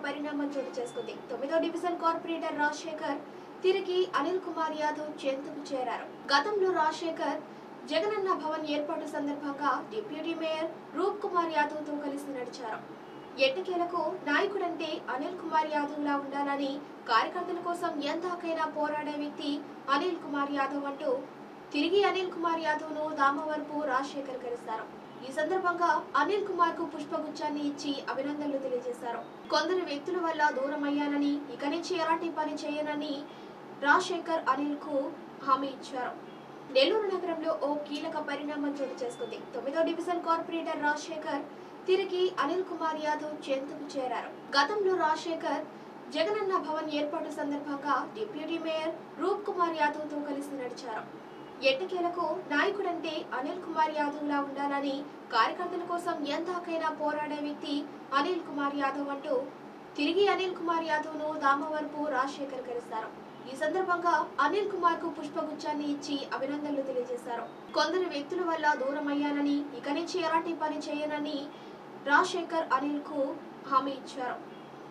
పరిణామం చోటు చేసుకుంది తొమ్మిదో డివిజన్ కార్పొరేటర్ రాజశేఖర్ తిరిగి అనిల్ కుమార్ యాదవ్ చెంతకు చేరారు గతంలో రాజశేఖర్ జగనన్న భవన్ ఏర్పాటు సందర్భంగా డిప్యూటీ మేయర్ రూప్ కుమార్ యాదవ్ తో కలిసి నడిచారు ఎట్టకేలకు నాయకుడంటే అనిల్ కుమార్ యాదవ్ లా ఉండాలని కార్యకర్తల కోసం ఎందాకైనా పోరాడే వ్యక్తి అనిల్ కుమార్ యాదవ్ అంటూ తిరిగి అనిల్ కుమార్ యాదవ్ ను దామవరపు రాజశేఖర్ కలిశారు ఈ సందర్భంగా అనిల్ కుమార్ కు పుష్పగుచ్చాన్ని ఇచ్చి అభినందనలు తెలియజేశారు కొందరు వ్యక్తుల వల్ల దూరం అయ్యానని ఇక నుంచి ఎలాంటి పని చేయనని రాజశేఖర్ అనిల్ కు హామీ ఇచ్చారు నెల్లూరు నగరంలో ఓ కీలక పరిణామం చోటు చేసుకుంది తొమ్మిదో డివిజన్ కార్పొరేటర్ రాజశేఖర్ తిరిగి అనిల్ కుమార్ యాదవ్ చెంతకు చేరారు గతంలో రాజశేఖర్ జగనన్న భవన్ ఏర్పాటు సందర్భంగా డిప్యూటీ మేయర్ రూప్ కుమార్ యాదవ్ తో కలిసి నడిచారు ఎట్టకేలకు నాయకుడంటే అనిల్ కుమార్ యాదవ్ లా ఉండాలని కార్యకర్తల కోసం ఎందాకైనా పోరాడే వ్యక్తి అనిల్ కుమార్ యాదవ్ అంటూ తిరిగి అనిల్ కుమార్ యాదవ్ ను దామవరపు రాజశేఖర్ కలిశారు ఈ సందర్భంగా అనిల్ కుమార్ కు పుష్పగుచ్చాన్ని ఇచ్చి అభినందనలు తెలియజేశారు కొందరు వ్యక్తుల వల్ల దూరం అయ్యానని ఇక నుంచి ఎలాంటి పని చేయనని రాజశేఖర్ అనిల్ కు హామీ ఇచ్చారు